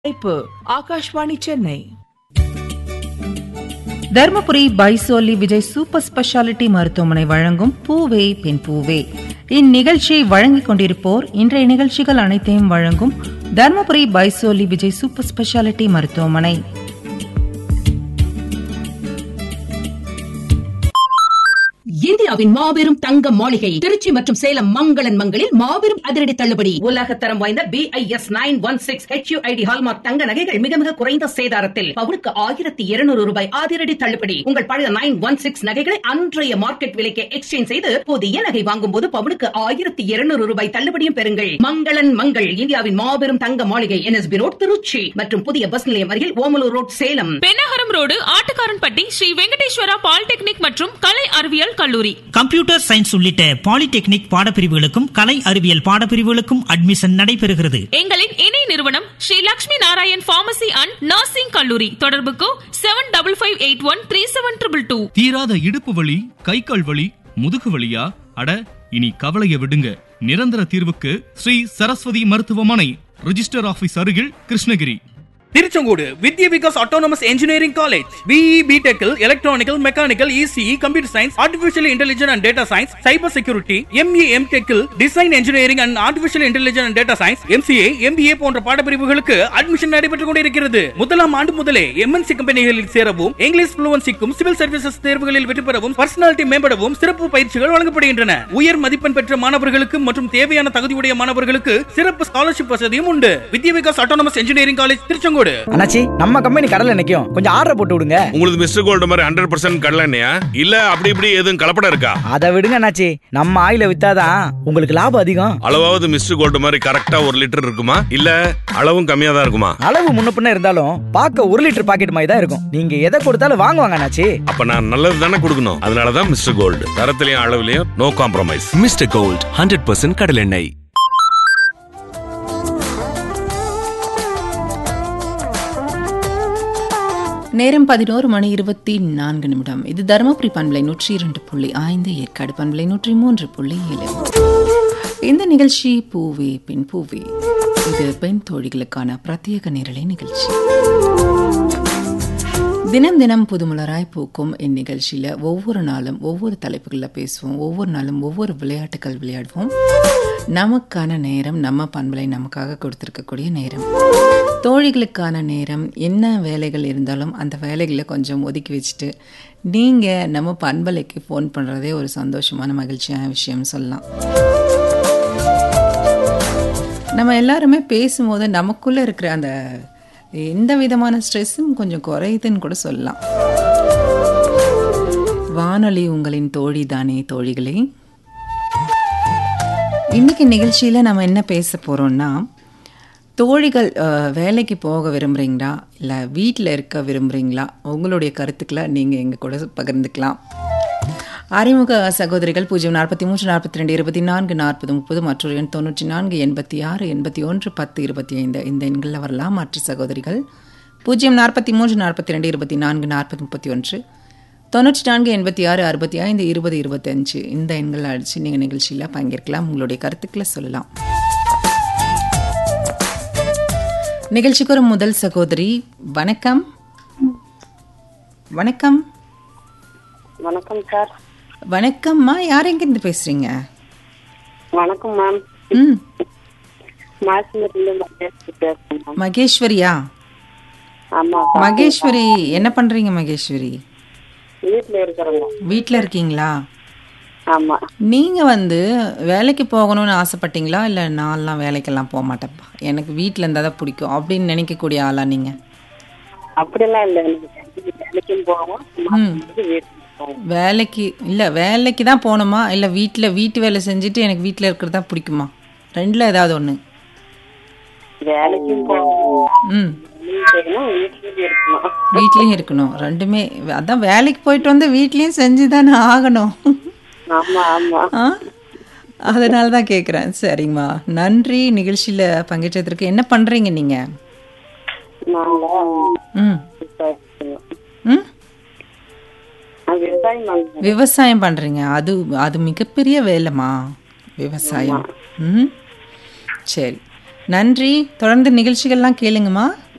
அழைப்பு Akashvani Chennai Dharmapuri Paisoli Vijay super speciality மருத்துவமனை வழங்கும் பூவே பெண் பூவே இந்நிகழ்ச்சியை வழங்கிக் கொண்டிருப்போர் இன்றைய நிகழ்ச்சிகள் அனைத்தையும் வழங்கும் தர்மபுரி பைசோலி விஜய் சூப்பர் ஸ்பெஷாலிட்டி மருத்துவமனை இந்தியாவின் மாபெரும் தங்க மாளிகை திருச்சி மற்றும் சேலம் மங்களன் மங்களில் மாபெரும் அதிரடி தள்ளுபடி உலக தரம் வாய்ந்த B I S nine one six HUID hallmark தங்க நகைகள் மிக மிக குறைந்த சேதாரத்தில் பவுனுக்கு ஆயிரத்தி இருநூறு ரூபாய் அதிரடி தள்ளுபடி உங்கள் பழைய நைன் ஒன் சிக்ஸ் நகைகளை அன்றைய மார்க்கெட் விலைக்கு எக்ஸ்சேஞ்ச் செய்து புதிய நகை வாங்கும் போது பவுனுக்கு ஆயிரத்தி இருநூறு ரூபாய் தள்ளுபடியும் பெறுங்கள் மங்களன் மங்கள் இந்தியாவின் மாபெரும் தங்க மாளிகை என்எஸ்பி ரோட் திருச்சி மற்றும் புதிய பஸ் நிலையம் அருகில் Omalur road Salem Pennagaram road Attukaranpatti Sri Venkateswara polytechnic மற்றும் கலை அறிவியல் கல்லூரி கம்ப்யூட்டர் சயின்ஸ் உள்ளிட்ட பாலிடெக்னிக் பாடப்பிரிவுகளுக்கும் கலை அறிவியல் பாடப்பிரிவுகளுக்கும் அட்மிஷன் நடைபெறுகிறது எங்களின் இணை நிறுவனம் Sri Lakshmi Narayan pharmacy and nursing கல்லூரி தொடர்புக்கு seven double five eight one three seven triple two தீராத இடுப்பு வலி கை கால் வலி முதுகு வலியா அட இனி கவலைய விடுங்க நிரந்தர தீர்வுக்கு ஸ்ரீ சரஸ்வதி மருத்துவமனை ரிஜிஸ்டர் ஆபீஸ் அருகில் Krishnagiri Tiruchengode Vidya Vikas autonomous engineering college BE பிடெக்கில் electronical mechanical ECE computer science artificial intelligence and data science cyber security ME M டெக்கில் design engineering and artificial intelligence and data science MCA MBA போன்ற பாடப்பிரிவுகளுக்கு அட்மிஷன் நடைபெற்றுக் கொண்டிருக்கிறது முதலாம் ஆண்டு முதலே எம்என்சி கம்பெனிகளில் சேரவும் இங்கிலீஷ் புளுவன்சிக்கும் சிவில் சர்வீசஸ் தேர்வுகளில் வெற்றி பெறவும் பர்சனாலிட்டி மேம்படவும் சிறப்பு பயிற்சிகள் வழங்கப்படுகின்றன உயர் மதிப்பெண் பெற்ற மாணவர்களுக்கு மற்றும் தேவையான தகுதியுடைய மாணவர்களுக்கு சிறப்பு ஸ்காலர்ஷிப் வசதியும் உண்டு Vidya Vikas autonomous engineering college Tiruchengode அண்ணாச்சி நம்ம கம்பெனி கடல்ல நிக்கும் கொஞ்சம் ஆர்டர் போட்டு விடுங்க உங்களுக்கு மிஸ்டர் கோல்டு மாதிரி ஹண்ட்ரட் பர்சன்ட் கடலண்ணையா இல்ல அப்படி இப்படி எதுவும் கலப்படம் இருக்கா அதை விடுங்க அண்ணாச்சி நம்ம ஆயில வித்தாதான் உங்களுக்கு லாபம் அதிகம் அளவாவது மிஸ்டர் கோல்டு மாதிரி கரெக்டா ஒரு லிட்டர் இருக்குமா இல்ல அளவும் கம்மியா தான் இருக்குமா அளவு முன்ன பின்ன இருந்தாலும் பார்க்க ஒரு லிட்டர் பாக்கெட் மாதிரி தான் இருக்கும் நீங்க எதை கொடுத்தாலும் வாங்குவாங்க அண்ணாச்சி அப்ப நான் நல்லது தானே கொடுக்கணும் அதனாலதான் மிஸ்டர் கோல்டு தரத்திலையும் அளவுலயும் no compromise mister gold hundred percent கடலெண்ணெய் நேரம் பதினோரு மணி இருபத்தி நான்கு நிமிடம் இது தருமபுரி பண்பலை நூற்றி இரண்டு புள்ளி ஐந்து ஏற்காடு பண்பலை நூற்றி மூன்று புள்ளி ஏழு இந்த நிகழ்ச்சி பூவே பெண் பூவே இது பெண் தோழிகளுக்கான பிரத்யேக நேரலை நிகழ்ச்சி தினம் தினம் புதுமலராய் பூக்கும் இந்நிகழ்ச்சியில் ஒவ்வொரு நாளும் ஒவ்வொரு தலைப்புகளில் பேசுவோம் ஒவ்வொரு நாளும் ஒவ்வொரு விளையாட்டுகள் விளையாடுவோம் நமக்கான நேரம் நம்ம பண்பலை நமக்காக கொடுத்துருக்கக்கூடிய நேரம் தோழிகளுக்கான நேரம் என்ன வேலைகள் இருந்தாலும் அந்த வேலைகளை கொஞ்சம் ஒதுக்கி வச்சுட்டு நீங்கள் நம்ம பண்பலைக்கு ஃபோன் பண்ணுறதே ஒரு சந்தோஷமான மகிழ்ச்சியான விஷயம் சொல்லலாம் நம்ம எல்லாருமே பேசும்போது நமக்குள்ளே இருக்கிற அந்த எந்த விதமான ஸ்ட்ரெஸ்ஸும் கொஞ்சம் குறையுதுன்னு கூட சொல்லலாம் வானொலி உங்களின் தோழி தானே தோழிகளே இன்னைக்கு நிகழ்ச்சியில் நம்ம என்ன பேச போகிறோம்னா தோழிகள் அஹ், வேலைக்கு போக விரும்புகிறீங்களா இல்லை வீட்டில் இருக்க விரும்புகிறீங்களா உங்களுடைய கருத்துக்களை நீங்கள் எங்கள் கூட பகிர்ந்துக்கலாம் அறிமுக சகோதரிகள் பூஜ்ஜியம் நாற்பத்தி மூன்று நாற்பத்தி ரெண்டு இருபத்தி நான்கு நாற்பது முப்பது மற்றொரு எண் தொண்ணூற்றி நான்கு எண்பத்தி ஆறு எண்பத்தி ஒன்று பத்து இருபத்தி ஐந்து இந்த எண்களில் வரலாம் மற்ற சகோதரிகள் பூஜ்ஜியம் நாற்பத்தி மூன்று நாற்பத்தி ரெண்டு இருபத்தி நான்கு நாற்பது முப்பத்தி ஒன்று தொண்ணூற்றி நான்கு எண்பத்தி ஆறு அறுபத்தி ஐந்து இருபது இருபத்தஞ்சு இந்த எண்களை அடித்து நீங்கள் நிகழ்ச்சியில் பங்கேற்கலாம் உங்களுடைய கருத்துக்களை சொல்லலாம் நிகழ்ச்சிக்கு ஒரு முதல் சகோதரி வணக்கம் வணக்கம் வணக்கம் சார் வணக்கம்மா யார் எங்கேருந்து பேசுறீங்க வணக்கம் மேம் ம் மாசிமரில மகேஸ்வரி பேசுறேன் மேம் மகேஸ்வரியா ஆமா மகேஸ்வரி என்ன பண்றீங்க மகேஸ்வரி வீட்டுல இருக்கிறவங்க வீட்டில் இருக்கீங்களா ஆமா நீங்க வந்து வேலைக்கு போகணும்னு ஆசைப்பட்டீங்களா இல்லை நான்லாம் வேலைக்கெல்லாம் போக மாட்டேன்ப்பா எனக்கு வீட்டில் இருந்தால் தான் பிடிக்கும் அப்படின்னு நினைக்கக்கூடிய ஆளா நீங்க அப்படிலாம் இல்ல எனக்கு வேலைக்கும் போவோம் ம். வீட்டுக்கு போவோம் வேலைக்கு இல்லை வேலைக்கு தான் போகணுமா இல்லை வீட்டில் வீட்டு வேலை செஞ்சுட்டு எனக்கு வீட்டில் இருக்கிறது தான் பிடிக்குமா ரெண்டில் ஏதாவது ஒன்று வேலைக்கும் போவோம் ம் வேலையும் செய்யணும் வீட்லயும் இருக்கணும் வீட்லேயும் இருக்கணும் ரெண்டுமே அதான் வேலைக்கு போயிட்டு வந்து வீட்லேயும் செஞ்சு தானே ஆகணும் ஆமா ஆமா ஆ அதனால தான் கேட்குறேன் சரிங்கம்மா நன்றி நிகழ்ச்சியில் பங்கேற்றதற்கு என்ன பண்ணுறீங்க நீங்கள் நாங்க ம் விவசாயம் செய்வோம். ம் நான் விவசாயம் பண்றேன் விவசாயம் பண்ணுறீங்க அது அது மிகப்பெரிய வேலைம்மா விவசாயம் ம் சரி நன்றி தொடர்ந்து நிகழ்ச்சிகள்லாம் கேளுங்கம்மா